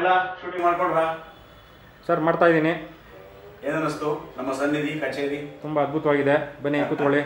ಎಲ್ಲ ಶೂಟಿಂಗ್ ಮಾಡ್ಕೊಂಡ್ರ ಸರ್ ಮಾಡ್ತಾ ಇದ್ದೀನಿ ಏನನ್ನಿಸ್ತು ನಮ್ಮ ಸನ್ನಿಧಿ ಕಚೇರಿ ತುಂಬ ಅದ್ಭುತವಾಗಿದೆ ಬನ್ನಿ ಕೂತ್ಕೊಳ್ಳಿ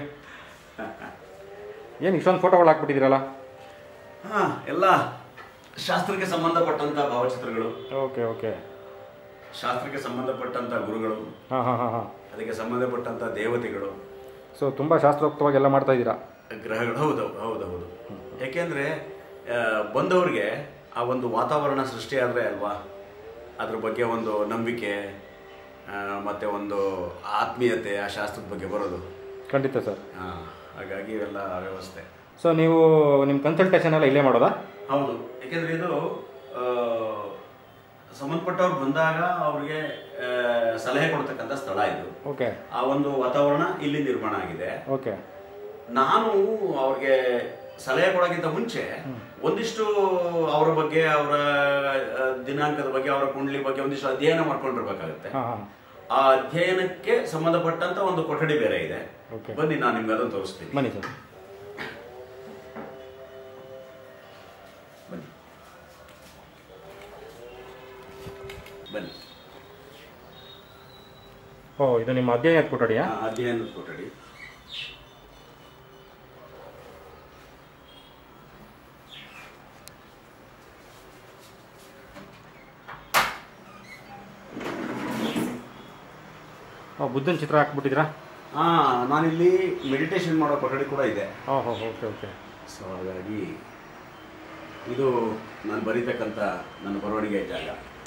ಏನು ಇಷ್ಟೊಂದು ಫೋಟೋಗಳು ಹಾಕ್ಬಿಟ್ಟಿದ್ದೀರಲ್ಲ ಹಾ ಎಲ್ಲ ಶಾಸ್ತ್ರಕ್ಕೆ ಸಂಬಂಧಪಟ್ಟಂತ ಭಾವಚಿತ್ರಗಳು ಓಕೆ ಓಕೆ ಶಾಸ್ತ್ರಕ್ಕೆ ಸಂಬಂಧಪಟ್ಟಂತ ಗುರುಗಳು ಹಾಂ ಹಾಂ ಹಾಂ ಹಾಂ ಅದಕ್ಕೆ ಸಂಬಂಧಪಟ್ಟಂತ ದೇವತೆಗಳು ಸೊ ತುಂಬ ಶಾಸ್ತ್ರೋಕ್ತವಾಗಿ ಎಲ್ಲ ಮಾಡ್ತಾ ಇದ್ದೀರಾ ಗ್ರಹಗಳು ಹೌದು ಹೌದು ಹೌದು ಯಾಕೆಂದ್ರೆ ಆ, ಬಂದವ್ರಿಗೆ ಆ ಒಂದು ವಾತಾವರಣ ಸೃಷ್ಟಿ ಆದರೆ ಅಲ್ವಾ ಅದ್ರ ಬಗ್ಗೆ ಒಂದು ನಂಬಿಕೆ ಆ, ಮತ್ತೆ ಒಂದು ಆತ್ಮೀಯತೆ ಆ ಶಾಸ್ತ್ರದ ಬಗ್ಗೆ ಬರೋದು ಖಂಡಿತ ಸರ್ ಆ, ಹಾಗಾಗಿ ಇವೆಲ್ಲ ವ್ಯವಸ್ಥೆ ಸೊ ನೀವು ನಿಮ್ಮ ಕನ್ಸಲ್ಟೇಷನ್ ಎಲ್ಲ ಇಲ್ಲೇ ಮಾಡೋದಾ ಹೌದು ಯಾಕೆಂದ್ರೆ ಇದು ಆ, ಸಂಬಂಧಪಟ್ಟವ್ರು ಬಂದಾಗ ಅವ್ರಿಗೆ ಆ, ಸಲಹೆ ಕೊಡ್ತಕ್ಕಂಥ ಸ್ಥಳ ಇದು ಓಕೆ ಆ ಒಂದು ವಾತಾವರಣ ಇಲ್ಲಿ ನಿರ್ಮಾಣ ಆಗಿದೆ ಓಕೆ ನಾನು ಅವ್ರಿಗೆ ಸಲಹೆ ಕೊಡೋಕ್ಕಿಂತ ಮುಂಚೆ ಒಂದಿಷ್ಟು ಅವರ ಬಗ್ಗೆ ಅವರ ಆ, ದಿನಾಂಕದ ಬಗ್ಗೆ ಅವರ ಕುಂಡ್ಲಿ ಬಗ್ಗೆ ಒಂದಿಷ್ಟು ಅಧ್ಯಯನ ಮಾಡ್ಕೊಂಡಿರ್ಬೇಕಾಗುತ್ತೆ ಹಾಂ ಹಾಂ ಆ ಅಧ್ಯಯನಕ್ಕೆ ಸಂಬಂಧಪಟ್ಟಂತ ಒಂದು ಕೊಠಡಿ ಬೇರೆ ಇದೆ Okay. ಬನ್ನಿ ನಾನು ನಿಮ್ಗೆ ಅದನ್ನು ತೋರಿಸ್ತೀನಿ ಬನ್ನಿ ಸರ್ ಬನ್ನಿ ಬನ್ನಿ ಓ ಇದು ನಿಮ್ಮ ಅಧ್ಯಯನದ ಕೊಠಡಿಯಾ ಆ, ಅಧ್ಯಯನದ ಕೊಠಡಿ ಓ ಬುದ್ಧನ ಚಿತ್ರ ಹಾಕ್ಬಿಟ್ಟಿದ್ದೀರಾ ಹಾ ನಾನಿಲ್ಲಿ ಮೆಡಿಟೇಷನ್ ಮಾಡೋ ಕೊಠಡಿ ಕೂಡ ಇದೆ ಓ ಹೋ ಓಕೆ ಓಕೆ ಸೊ ಹಾಗಾಗಿ ಇದು ನಾನು ಬರೀತಕ್ಕಂಥ ನನ್ನ ಬರವಣಿಗೆ ಜಾಗ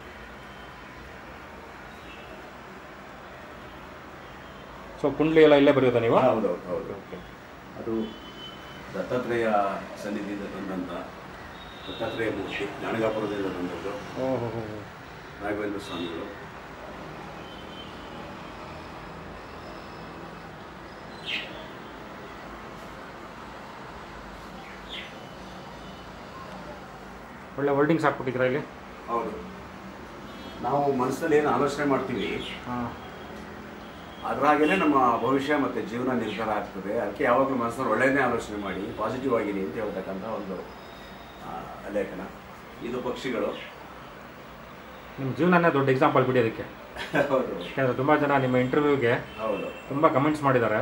ಸೊ ಕುಂಡ್ಲಿ ಎಲ್ಲ ಇಲ್ಲೇ ಬರೆಯೋದಾ ನೀವು ಹೌದು ಹೌದು ಓಕೆ ಅದು ದತ್ತಾತ್ರೇಯ ಸನ್ನಿಧಿಯಿಂದ ತಂದಂಥ ದತ್ತಾತ್ರೇಯ ಮೂರ್ತಿ ಗಣಗಾಪುರದಿಂದ ತಂದದ್ದು ಓ ಹೋ ಹೋ ಹೋ. ರಾಘವೇಂದ್ರ ಸ್ವಾಮಿಗಳು ಒಳ್ಳೆ ವರ್ಡಿಂಗ್ಸ್ ಹಾಕ್ಬಿಟ್ಟಿದ್ದೀರಾ ಇಲ್ಲಿ ಹೌದು ನಾವು ಮನಸ್ಸಲ್ಲಿ ಏನು ಆಲೋಚನೆ ಮಾಡ್ತೀವಿ ಹಾಂ ಅದ್ರಾಗೇನೆ ನಮ್ಮ ಭವಿಷ್ಯ ಮತ್ತು ಜೀವನ ನಿರ್ಧಾರ ಆಗ್ತದೆ ಅದಕ್ಕೆ ಯಾವಾಗಲೂ ಮನಸ್ಸಲ್ಲಿ ಒಳ್ಳೆಯದೇ ಆಲೋಚನೆ ಮಾಡಿ ಪಾಸಿಟಿವ್ ಆಗಿರಿ ಅಂತ ಹೇಳ್ತಕ್ಕಂಥ ಒಂದು ಆ, ಲೇಖನ ಇದು ಪಕ್ಷಿಗಳು ನಿಮ್ಮ ಜೀವನನೇ ದೊಡ್ಡ ಎಕ್ಸಾಂಪಲ್ ಬಿಡಿ ಅದಕ್ಕೆ ಹೌದು ಯಾಕಂದರೆ ತುಂಬ ಜನ ನಿಮ್ಮ ಇಂಟರ್ವ್ಯೂಗೆ ಹೌದು ತುಂಬ ಕಮೆಂಟ್ಸ್ ಮಾಡಿದ್ದಾರೆ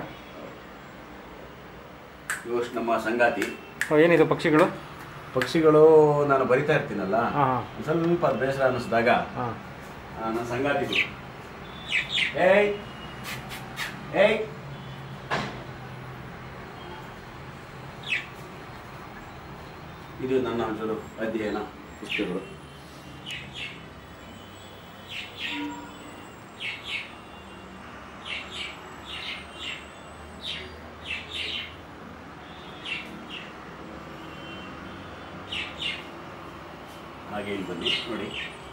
ಇವು ನಮ್ಮ ಸಂಗಾತಿ ಸೊ ಏನಿದು ಪಕ್ಷಿಗಳು ಪಕ್ಷಿಗಳು ನಾನು ಬರಿತಾ ಇರ್ತೀನಲ್ಲ ಹಾಂ ಹಾಂ ಒಂದ್ ಸ್ವಲ್ಪ ಅದ್ ಬೇಸರ ಅನ್ನಿಸಿದಾಗ ಹಾಂ ನನ್ನ ಸಂಗಾತಿ ಏಯ್ ಏಯ್ ಇದು ನನ್ನ ಒಂಚೂರು ಅಧ್ಯಯನ ಪುಸ್ತಕಗಳು ಹಾಗೆ ಇಲ್ಲಿ ಬನ್ನಿ ನೋಡಿ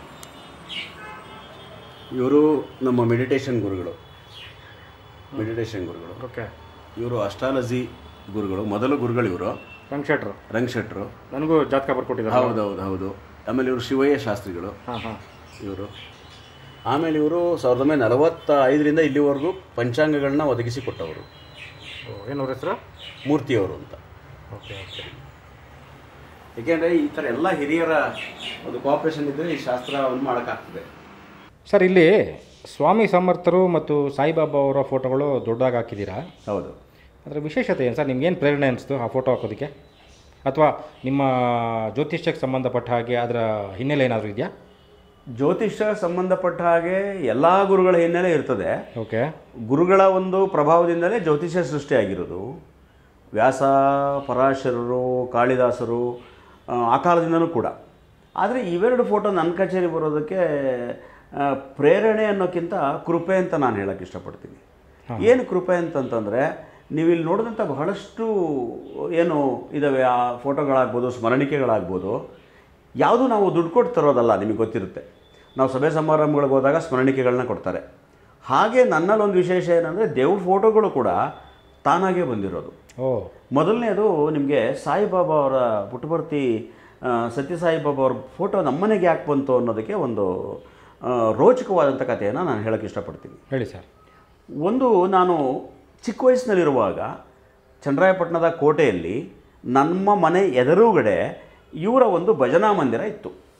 ಇವರು ನಮ್ಮ ಮೆಡಿಟೇಷನ್ ಗುರುಗಳು ಮೆಡಿಟೇಷನ್ ಗುರುಗಳು ಓಕೆ ಇವರು ಅಸ್ಟ್ರಾಲಜಿ ಗುರುಗಳು ಮೊದಲು ಗುರುಗಳು ಇವರು ರಂಗ್ ಶೆಟ್ರು ರಂಗ್ ಶೆಟ್ರು ನನಗೂ ಜಾತಕ ಬರ್ಕೊಟ್ಟಿದ್ದಾರೆ ಹೌದು ಹೌದು ಹೌದು ಆಮೇಲೆ ಇವರು ಶಿವಯ್ಯ ಶಾಸ್ತ್ರಿಗಳು ಹಾಂ ಹಾಂ ಇವರು ಆಮೇಲೆ ಇವರು ಸಾವಿರದ ಒಂಬೈನೂರ ನಲವತ್ತ ಐದರಿಂದ ಇಲ್ಲಿವರೆಗೂ ಪಂಚಾಂಗಗಳನ್ನ ಒದಗಿಸಿ ಕೊಟ್ಟವರು ಓ ಏನು ಅವ್ರ ಹೆಸರು ಮೂರ್ತಿಯವರು ಅಂತ ಓಕೆ ಓಕೆ ಏಕೆಂದರೆ ಈ ಥರ ಎಲ್ಲ ಹಿರಿಯರ ಒಂದು ಕೋಆಪರೇಷನ್ ಇದ್ದರೆ ಈ ಶಾಸ್ತ್ರವನ್ನು ಮಾಡೋಕ್ಕಾಗ್ತದೆ ಸರ್ ಇಲ್ಲಿ ಸ್ವಾಮಿ ಸಮರ್ಥರು ಮತ್ತು ಸಾಯಿಬಾಬಾ ಅವರ ಫೋಟೋಗಳು ದೊಡ್ಡದಾಗಿ ಹಾಕಿದ್ದೀರಾ ಹೌದು ಅದರ ವಿಶೇಷತೆ ಏನು ಸರ್ ನಿಮ್ಗೇನು ಪ್ರೇರಣೆ ಅನಿಸ್ತು ಆ ಫೋಟೋ ಹಾಕೋದಕ್ಕೆ ಅಥವಾ ನಿಮ್ಮ ಜ್ಯೋತಿಷ್ಯಕ್ಕೆ ಸಂಬಂಧಪಟ್ಟ ಹಾಗೆ ಅದರ ಹಿನ್ನೆಲೆ ಏನಾದರೂ ಇದೆಯಾ ಜ್ಯೋತಿಷ್ಯ ಸಂಬಂಧಪಟ್ಟ ಹಾಗೆ ಎಲ್ಲ ಗುರುಗಳ ಹಿನ್ನೆಲೆ ಇರ್ತದೆ ಓಕೆ ಗುರುಗಳ ಒಂದು ಪ್ರಭಾವದಿಂದಲೇ ಜ್ಯೋತಿಷ್ಯ ಸೃಷ್ಟಿಯಾಗಿರೋದು ವ್ಯಾಸ ಪರಾಶರರು ಕಾಳಿದಾಸರು ಆ, ಆ ಕಾಲದಿಂದನೂ ಕೂಡ ಆದರೆ ಇವೆರಡು ಫೋಟೋ ನನ್ನ ಕಚೇರಿ ಬರೋದಕ್ಕೆ ಆ, ಪ್ರೇರಣೆ ಅನ್ನೋಕ್ಕಿಂತ ಕೃಪೆ ಅಂತ ನಾನು ಹೇಳಕ್ಕೆ ಇಷ್ಟಪಡ್ತೀನಿ ಏನು ಕೃಪೆ ಅಂತಂತಂದರೆ ನೀವು ಇಲ್ಲಿ ನೋಡಿದಂಥ ಬಹಳಷ್ಟು ಏನು ಇದ್ದಾವೆ ಆ ಫೋಟೋಗಳಾಗ್ಬೋದು ಸ್ಮರಣಿಕೆಗಳಾಗ್ಬೋದು ಯಾವುದು ನಾವು ದುಡ್ಡು ಕೊಟ್ಟು ತರೋದಲ್ಲ ನಿಮಗೆ ಗೊತ್ತಿರುತ್ತೆ ನಾವು ಸಭೆ ಸಮಾರಂಭಗಳಿಗೆ ಹೋದಾಗ ಸ್ಮರಣಿಕೆಗಳನ್ನ ಕೊಡ್ತಾರೆ ಹಾಗೆ ನನ್ನಲ್ಲೊಂದು ವಿಶೇಷ ಏನಂದರೆ ದೇವ್ರ ಫೋಟೋಗಳು ಕೂಡ ತಾನಾಗೇ ಬಂದಿರೋದು ಓ ಮೊದಲನೇದು ನಿಮಗೆ ಸಾಯಿಬಾಬಾ ಅವರ ಪುಟ್ಟಬರ್ತಿ ಆ, ಸತ್ಯಸಾಯಿಬಾಬಾ ಅವ್ರ ಫೋಟೋ ನಮ್ಮನೆಗೆ ಯಾಕೆ ಬಂತು ಅನ್ನೋದಕ್ಕೆ ಒಂದು ಆ, ರೋಚಕವಾದಂಥ ಕಥೆಯನ್ನು ನಾನು ಹೇಳೋಕ್ಕೆ ಇಷ್ಟಪಡ್ತೀನಿ ಹೇಳಿ ಸರ್ ಒಂದು ನಾನು ಚಿಕ್ಕ ವಯಸ್ಸಿನಲ್ಲಿರುವಾಗ ಚನ್ನರಾಯಪಟ್ಟಣದ ಕೋಟೆಯಲ್ಲಿ ನಮ್ಮ ಮನೆ ಎದುರುಗಡೆ ಇವರ ಒಂದು ಭಜನಾ ಮಂದಿರ ಇತ್ತು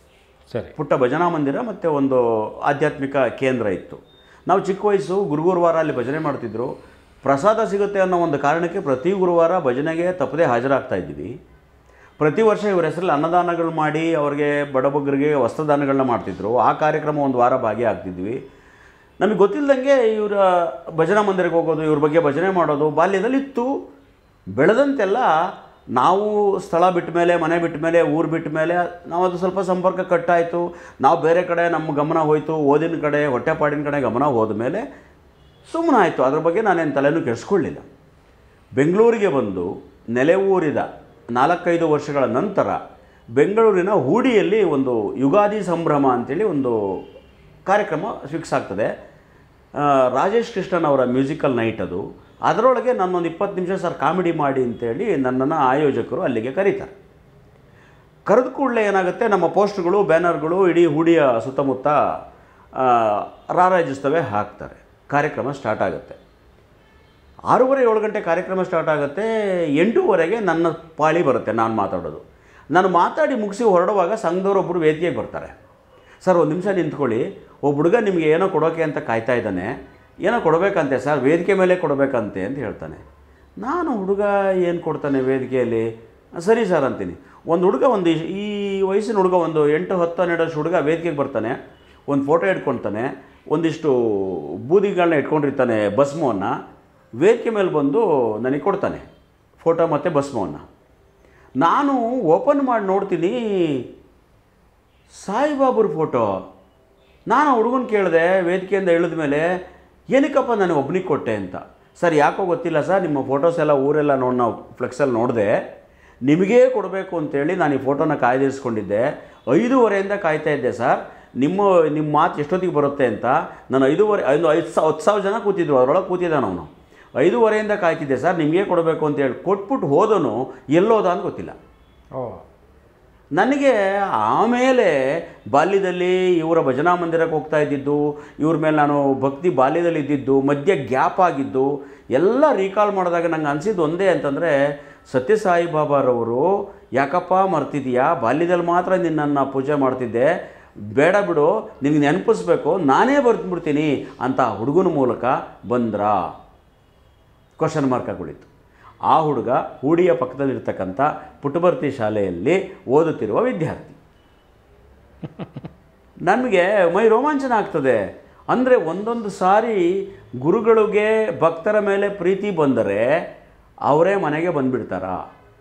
ಸರಿ ಪುಟ್ಟ ಭಜನಾ ಮಂದಿರ ಮತ್ತು ಒಂದು ಆಧ್ಯಾತ್ಮಿಕ ಕೇಂದ್ರ ಇತ್ತು ನಾವು ಚಿಕ್ಕ ವಯಸ್ಸು ಗುರು ಗುರುವಾರ ಅಲ್ಲಿ ಭಜನೆ ಮಾಡ್ತಿದ್ರು ಪ್ರಸಾದ ಸಿಗುತ್ತೆ ಅನ್ನೋ ಒಂದು ಕಾರಣಕ್ಕೆ ಪ್ರತಿ ಗುರುವಾರ ಭಜನೆಗೆ ತಪ್ಪದೇ ಹಾಜರಾಗ್ತಾ ಇದ್ವಿ ಪ್ರತಿ ವರ್ಷ ಇವ್ರ ಹೆಸರಲ್ಲಿ ಅನ್ನದಾನಗಳು ಮಾಡಿ ಅವ್ರಿಗೆ ಬಡಬಗ್ಗರಿಗೆ ವಸ್ತ್ರದಾನಗಳನ್ನ ಮಾಡ್ತಿದ್ರು ಆ ಕಾರ್ಯಕ್ರಮ ಒಂದು ವಾರ ಭಾಗಿಯಾಗ್ತಿದ್ವಿ ನಮಗೆ ಗೊತ್ತಿಲ್ಲದಂಗೆ ಇವರ ಭಜನಾ ಮಂದಿರಕ್ಕೆ ಹೋಗೋದು ಇವ್ರ ಬಗ್ಗೆ ಭಜನೆ ಮಾಡೋದು ಬಾಲ್ಯದಲ್ಲಿ ಇತ್ತು ಬೆಳೆದಂತೆಲ್ಲ ನಾವು ಸ್ಥಳ ಬಿಟ್ಟ ಮೇಲೆ ಮನೆ ಬಿಟ್ಟ ಮೇಲೆ ಊರು ಬಿಟ್ಟ ಮೇಲೆ ನಾವು ಅದು ಸ್ವಲ್ಪ ಸಂಪರ್ಕ ಕಟ್ಟಾಯಿತು ನಾವು ಬೇರೆ ಕಡೆ ನಮ್ಮ ಗಮನ ಹೋಯಿತು ಓದಿನ ಕಡೆ ಹೊಟ್ಟೆಪಾಡಿನ ಕಡೆ ಗಮನ ಹೋದ ಮೇಲೆ ಸುಮ್ಮನಾಯಿತು ಅದ್ರ ಬಗ್ಗೆ ನಾನೇನು ತಲೆನೂ ಕೆಡಿಸ್ಕೊಳ್ಳಿಲ್ಲ ಬೆಂಗಳೂರಿಗೆ ಬಂದು ನೆಲೆ ಊರಿದ ನಾಲ್ಕೈದು ವರ್ಷಗಳ ನಂತರ ಬೆಂಗಳೂರಿನ ಹೂಡಿಯಲ್ಲಿ ಒಂದು ಯುಗಾದಿ ಸಂಭ್ರಮ ಅಂತೇಳಿ ಒಂದು ಕಾರ್ಯಕ್ರಮ ಫಿಕ್ಸ್ ಆಗ್ತದೆ ಆ, ರಾಜೇಶ್ ಕೃಷ್ಣನ್ ಅವರ ಮ್ಯೂಸಿಕಲ್ ನೈಟ್ ಅದು ಅದರೊಳಗೆ ನನ್ನೊಂದು ಇಪ್ಪತ್ತು ನಿಮಿಷ ಸರ್ ಕಾಮಿಡಿ ಮಾಡಿ ಅಂತೇಳಿ ನನ್ನನ್ನು ಆಯೋಜಕರು ಅಲ್ಲಿಗೆ ಕರೀತಾರೆ ಕರೆದ ಕೂಡಲೇ ಏನಾಗುತ್ತೆ ನಮ್ಮ ಪೋಸ್ಟ್ಗಳು ಬ್ಯಾನರ್ಗಳು ಇಡೀ ಹುಡಿಯ ಸುತ್ತಮುತ್ತ ಆ, ರಾರಾಜಿಸ್ತವೆ ಹಾಕ್ತಾರೆ ಕಾರ್ಯಕ್ರಮ ಸ್ಟಾರ್ಟ್ ಆಗುತ್ತೆ ಆರೂವರೆ ಏಳು ಗಂಟೆ ಕಾರ್ಯಕ್ರಮ ಸ್ಟಾರ್ಟ್ ಆಗುತ್ತೆ ಎಂಟೂವರೆಗೆ ನನ್ನ ಪಾಳಿ ಬರುತ್ತೆ ನಾನು ಮಾತಾಡೋದು ನಾನು ಮಾತಾಡಿ ಮುಗಿಸಿ ಹೊರಡುವಾಗ ಸಂಘದವರೊಬ್ಬರು ವೇದಿಕೆಗೆ ಬರ್ತಾರೆ ಸರ್ ಒಂದು ನಿಮಿಷ ನಿಂತ್ಕೊಳ್ಳಿ ಒಬ್ಬ ಹುಡುಗ ನಿಮಗೆ ಏನೋ ಕೊಡೋಕೆ ಅಂತ ಕಾಯ್ತಾ ಇದ್ದಾನೆ ಏನೋ ಕೊಡಬೇಕಂತೆ ಸರ್ ವೇದಿಕೆ ಮೇಲೆ ಕೊಡಬೇಕಂತೆ ಅಂತ ಹೇಳ್ತಾನೆ ನಾನು ಹುಡುಗ ಏನು ಕೊಡ್ತಾನೆ ವೇದಿಕೆಯಲ್ಲಿ ಸರಿ ಸರ್ ಅಂತೀನಿ ಒಂದು ಹುಡುಗ ಒಂದು ಇಶ್- ಈ ವಯಸ್ಸಿನ ಹುಡುಗ ಒಂದು ಎಂಟು ಹತ್ತು ಹನ್ನೆರಡು ವರ್ಷ ಹುಡುಗ ವೇದಿಕೆಗೆ ಬರ್ತಾನೆ ಒಂದು ಫೋಟೋ ಇಟ್ಕೊಳ್ತಾನೆ ಒಂದಿಷ್ಟು ಬೂದಿಗಳನ್ನ ಇಟ್ಕೊಂಡಿರ್ತಾನೆ ಭಸ್ಮವನ್ನು ವೇದಿಕೆ ಮೇಲೆ ಬಂದು ನನಗೆ ಕೊಡ್ತಾನೆ ಫೋಟೋ ಮತ್ತು ಭಸ್ಮವನ್ನು ನಾನು ಓಪನ್ ಮಾಡಿ ನೋಡ್ತೀನಿ ಸಾಯಿಬಾಬುರ ಫೋಟೋ ನಾನು ಹುಡುಗನ ಕೇಳಿದೆ ವೇದಿಕೆಯಿಂದ ಇಳಿದ ಮೇಲೆ ಏನಕ್ಕಪ್ಪ ನಾನು ಒಬ್ಬನಿಗೆ ಕೊಟ್ಟೆ ಅಂತ ಸರ್ ಯಾಕೋ ಗೊತ್ತಿಲ್ಲ ಸರ್ ನಿಮ್ಮ ಫೋಟೋಸ್ ಎಲ್ಲ ಊರೆಲ್ಲ ನೋಡಿ ನಾವು ಫ್ಲೆಕ್ಸಲ್ಲಿ ನೋಡಿದೆ ನಿಮಗೇ ಕೊಡಬೇಕು ಅಂತೇಳಿ ನಾನು ಈ ಫೋಟೋನ ಕಾಯ್ದಿರಿಸ್ಕೊಂಡಿದ್ದೆ ಐದೂವರೆಯಿಂದ ಕಾಯ್ತಾ ಇದ್ದೆ ಸರ್ ನಿಮ್ಮ ನಿಮ್ಮ ಮಾತು ಎಷ್ಟೊತ್ತಿಗೆ ಬರುತ್ತೆ ಅಂತ ನಾನು ಐದೂವರೆ ಐದು ಐದು ಸಾವಿರ ಹತ್ತು ಸಾವಿರ ಜನ ಕೂತಿದ್ರು ಅದರೊಳಗೆ ಕೂತಿದ್ದಾನೆ ಅವನು ಐದೂವರೆಯಿಂದ ಕಾಯ್ತಿದ್ದೆ ಸರ್ ನಿಮಗೆ ಕೊಡಬೇಕು ಅಂತೇಳಿ ಕೊಟ್ಬಿಟ್ಟು ಹೋದನು ಎಲ್ಲೋದ ಅಂತ ಗೊತ್ತಿಲ್ಲ ಓ ನನಗೆ ಆಮೇಲೆ ಬಾಲ್ಯದಲ್ಲಿ ಇವರ ಭಜನಾ ಮಂದಿರಕ್ಕೆ ಹೋಗ್ತಾ ಇದ್ದಿದ್ದು ಇವ್ರ ಮೇಲೆ ನಾನು ಭಕ್ತಿ ಬಾಲ್ಯದಲ್ಲಿ ಇದ್ದಿದ್ದು ಮಧ್ಯೆ ಗ್ಯಾಪ್ ಆಗಿದ್ದು ಎಲ್ಲ ರೀಕಾಲ್ ಮಾಡಿದಾಗ ನಂಗೆ ಅನಿಸಿದ್ದು ಒಂದೇ ಅಂತಂದರೆ ಸತ್ಯಸಾಯಿ ಬಾಬಾರವರು ಯಾಕಪ್ಪ ಮರ್ತಿದೀಯಾ ಬಾಲ್ಯದಲ್ಲಿ ಮಾತ್ರ ನಿನ್ನನ್ನು ಪೂಜೆ ಮಾಡ್ತಿದ್ದೆ ಬೇಡ ಬಿಡು ನಿನಗೆ ನೆನಪಿಸ್ಬೇಕು ನಾನೇ ಬರ್ತ್ಬಿಡ್ತೀನಿ ಅಂತ ಹುಡುಗನ ಮೂಲಕ ಬಂದ್ರಾ ಕ್ವಶನ್ ಮಾರ್ಕ್ ಆಗುಳಿತು ಆ ಹುಡುಗ ಹೂಡಿಯ ಪಕ್ಕದಲ್ಲಿರ್ತಕ್ಕಂಥ ಪುಟಭರ್ತಿ ಶಾಲೆಯಲ್ಲಿ ಓದುತ್ತಿರುವ ವಿದ್ಯಾರ್ಥಿ ನನಗೆ ಮೈ ರೋಮಾಂಚನ ಆಗ್ತದೆ ಅಂದರೆ ಒಂದೊಂದು ಸಾರಿ ಗುರುಗಳಿಗೆ ಭಕ್ತರ ಮೇಲೆ ಪ್ರೀತಿ ಬಂದರೆ ಅವರೇ ಮನೆಗೆ ಬಂದುಬಿಡ್ತಾರಾ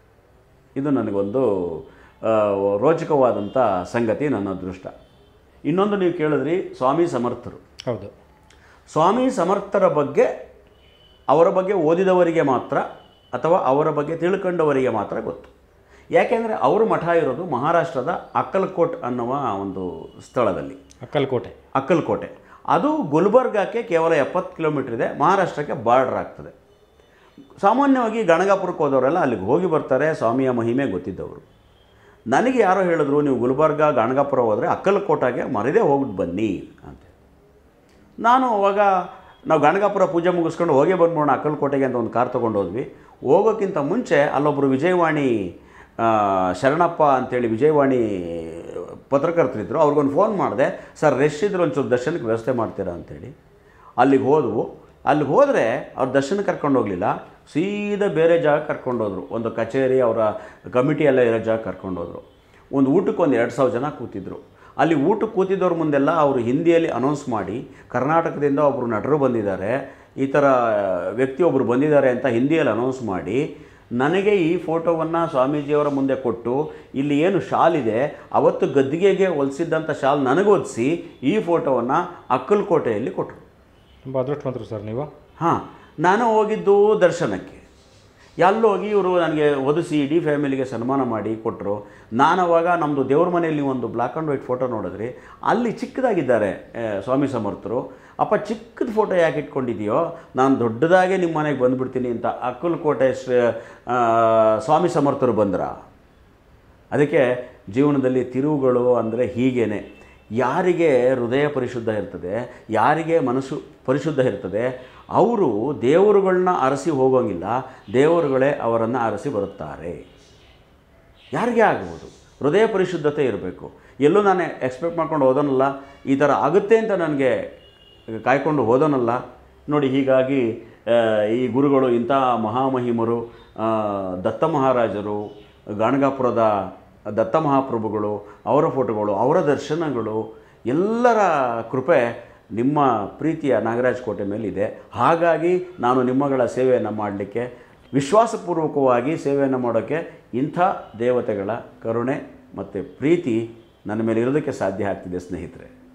ಇದು ನನಗೊಂದು ಆ, ರೋಚಕವಾದಂಥ ಸಂಗತಿ ನನ್ನ ಅದೃಷ್ಟ ಇನ್ನೊಂದು ನೀವು ಕೇಳಿದ್ರಿ ಸ್ವಾಮಿ ಸಮರ್ಥರು ಹೌದು ಸ್ವಾಮಿ ಸಮರ್ಥರ ಬಗ್ಗೆ ಅವರ ಬಗ್ಗೆ ಓದಿದವರಿಗೆ ಮಾತ್ರ ಅಥವಾ ಅವರ ಬಗ್ಗೆ ತಿಳ್ಕೊಂಡವರಿಗೆ ಮಾತ್ರ ಗೊತ್ತು ಯಾಕೆಂದರೆ ಅವರು ಮಠ ಇರೋದು ಮಹಾರಾಷ್ಟ್ರದ ಅಕ್ಕಲ್ಕೋಟ್ ಅನ್ನುವ ಒಂದು ಸ್ಥಳದಲ್ಲಿ ಅಕ್ಕಲ್ಕೋಟೆ ಅಕ್ಕಲ್ಕೋಟೆ ಅದು ಗುಲ್ಬರ್ಗಾಕ್ಕೆ ಕೇವಲ ಎಪ್ಪತ್ತು ಕಿಲೋಮೀಟರ್ ಇದೆ ಮಹಾರಾಷ್ಟ್ರಕ್ಕೆ ಬಾರ್ಡರ್ ಆಗ್ತದೆ ಸಾಮಾನ್ಯವಾಗಿ ಗಣಗಾಪುರಕ್ಕೆ ಹೋದವರೆಲ್ಲ ಅಲ್ಲಿಗೆ ಹೋಗಿ ಬರ್ತಾರೆ ಸ್ವಾಮಿಯ ಮಹಿಮೆ ಗೊತ್ತಿದ್ದವರು ನನಗೆ ಯಾರೋ ಹೇಳಿದ್ರು ನೀವು ಗುಲ್ಬರ್ಗ ಗಣಗಾಪುರ ಹೋದರೆ ಅಕ್ಕಲ್ಕೋಟೆಗೆ ಮರದೇ ಹೋಗ್ಬಿಟ್ಟು ಬನ್ನಿ ಅಂತ ನಾನು ಅವಾಗ ನಾವು ಗಣಗಾಪುರ ಪೂಜೆ ಮುಗಿಸ್ಕೊಂಡು ಹೋಗೇ ಬಂದ್ಬಿಡೋಣ ಅಕ್ಕಲಕೋಟೆಗೆ ಅಂತ ಒಂದು ಕಾರ್ ತೊಗೊಂಡು ಹೋದ್ವಿ ಹೋಗೋಕ್ಕಿಂತ ಮುಂಚೆ ಅಲ್ಲೊಬ್ಬರು ವಿಜಯವಾಣಿ ಆ, ಶರಣಪ್ಪ ಅಂತೇಳಿ ವಿಜಯವಾಣಿ ಪತ್ರಕರ್ತರಿದ್ದರು ಅವ್ರಿಗೊಂದು ಫೋನ್ ಮಾಡಿದೆ ಸರ್ ರೆಶ್ ಇದ್ರೆ ಒಂಚೂರು ದರ್ಶನಕ್ಕೆ ವ್ಯವಸ್ಥೆ ಮಾಡ್ತೀರಾ ಅಂತೇಳಿ ಅಲ್ಲಿಗೆ ಹೋದವು ಅಲ್ಲಿಗೆ ಹೋದರೆ ಅವ್ರ ದರ್ಶನ ಕರ್ಕೊಂಡು ಹೋಗಲಿಲ್ಲ ಸೀದಾ ಬೇರೆ ಜಾಗ ಕರ್ಕೊಂಡೋದ್ರು ಒಂದು ಕಚೇರಿ ಅವರ ಕಮಿಟಿ ಎಲ್ಲ ಇರೋ ಜಾಗ ಕರ್ಕೊಂಡೋದ್ರು ಒಂದು ಊಟಕ್ಕೆ ಒಂದು ಎರಡು ಸಾವಿರ ಜನ ಕೂತಿದ್ರು ಅಲ್ಲಿ ಊಟಕ್ಕೆ ಕೂತಿದ್ದವ್ರ ಮುಂದೆಲ್ಲ ಅವರು ಹಿಂದಿಯಲ್ಲಿ ಅನೌನ್ಸ್ ಮಾಡಿ ಕರ್ನಾಟಕದಿಂದ ಒಬ್ಬರು ನಟರು ಬಂದಿದ್ದಾರೆ ಈ ಥರ ವ್ಯಕ್ತಿಯೊಬ್ಬರು ಬಂದಿದ್ದಾರೆ ಅಂತ ಹಿಂದಿಯಲ್ಲಿ ಅನೌನ್ಸ್ ಮಾಡಿ ನನಗೆ ಈ ಫೋಟೋವನ್ನು ಸ್ವಾಮೀಜಿಯವರ ಮುಂದೆ ಕೊಟ್ಟು ಇಲ್ಲಿ ಏನು ಶಾಲ್ ಇದೆ ಅವತ್ತು ಗದ್ದಿಗೆಗೆ ಹೊಲಿಸಿದ್ದಂಥ ಶಾಲ್ ನನಗೊದಿಸಿ ಈ ಫೋಟೋವನ್ನು ಅಕ್ಕಲಕೋಟೆಯಲ್ಲಿ ಕೊಟ್ಟರು ತುಂಬ ಅದೃಷ್ಟವಂತರು ಸರ್ ನೀವು ಹಾಂ ನಾನು ಹೋಗಿದ್ದು ದರ್ಶನಕ್ಕೆ ಎಲ್ಲೋಗಿ ಇವರು ನನಗೆ ಒದಿಸಿ ಇಡೀ ಫ್ಯಾಮಿಲಿಗೆ ಸನ್ಮಾನ ಮಾಡಿ ಕೊಟ್ಟರು ನಾನು ಅವಾಗ ನಮ್ಮದು ದೇವ್ರ ಮನೆಯಲ್ಲಿ ಒಂದು ಬ್ಲ್ಯಾಕ್ ಆ್ಯಂಡ್ ವೈಟ್ ಫೋಟೋ ನೋಡಿದ್ರಿ ಅಲ್ಲಿ ಚಿಕ್ಕದಾಗಿದ್ದಾರೆ ಆ, ಸ್ವಾಮಿ ಸಮರ್ಥರು ಅಪ್ಪ ಚಿಕ್ಕದ ಫೋಟೋ ಯಾಕೆ ಇಟ್ಕೊಂಡಿದೆಯೋ ನಾನು ದೊಡ್ಡದಾಗೆ ನಿಮ್ಮ ಮನೆಗೆ ಬಂದುಬಿಡ್ತೀನಿ ಅಂತ ಅಕ್ಕಲಕೋಟೆ ಶ್ರೀ ಆ, ಸ್ವಾಮಿ ಸಮರ್ಥರು ಬಂದ್ರ ಅದಕ್ಕೆ ಜೀವನದಲ್ಲಿ ತಿರುವುಗಳು ಅಂದರೆ ಹೀಗೇನೆ ಯಾರಿಗೆ ಹೃದಯ ಪರಿಶುದ್ಧ ಇರ್ತದೆ ಯಾರಿಗೆ ಮನಸ್ಸು ಪರಿಶುದ್ಧ ಇರ್ತದೆ ಅವರು ದೇವರುಗಳನ್ನ ಅರಸಿ ಹೋಗೋಂಗಿಲ್ಲ ದೇವರುಗಳೇ ಅವರನ್ನು ಅರಸಿ ಬರುತ್ತಾರೆ ಯಾರಿಗೆ ಆಗ್ಬೋದು ಹೃದಯ ಪರಿಶುದ್ಧತೆ ಇರಬೇಕು ಎಲ್ಲೂ ನಾನು ಎಕ್ಸ್ಪೆಕ್ಟ್ ಮಾಡ್ಕೊಂಡು ಹೋದನಲ್ಲ ಈ ಥರ ಆಗುತ್ತೆ ಅಂತ ನನಗೆ ಕಾಯ್ಕೊಂಡು ಹೋದನಲ್ಲ ನೋಡಿ ಹೀಗಾಗಿ ಆ, ಈ ಗುರುಗಳು ಇಂಥ ಮಹಾಮಹಿಮರು ಆ, ದತ್ತ ಮಹಾರಾಜರು ಗಾಣಗಾಪುರದ ದತ್ತ ಮಹಾಪ್ರಭುಗಳು ಅವರ ಫೋಟೋಗಳು ಅವರ ದರ್ಶನಗಳು ಎಲ್ಲರ ಕೃಪೆ ನಿಮ್ಮ ಪ್ರೀತಿಯ ನಾಗರಾಜ್ ಕೋಟೆ ಮೇಲಿದೆ ಹಾಗಾಗಿ ನಾನು ನಿಮ್ಮಗಳ ಸೇವೆಯನ್ನು ಮಾಡಲಿಕ್ಕೆ ವಿಶ್ವಾಸಪೂರ್ವಕವಾಗಿ ಸೇವೆಯನ್ನು ಮಾಡೋಕ್ಕೆ ಇಂಥ ದೇವತೆಗಳ ಕರುಣೆ ಮತ್ತು ಪ್ರೀತಿ ನನ್ನ ಮೇಲೆ ಇರೋದಕ್ಕೆ ಸಾಧ್ಯ ಆಗ್ತಿದೆ ಸ್ನೇಹಿತರೆ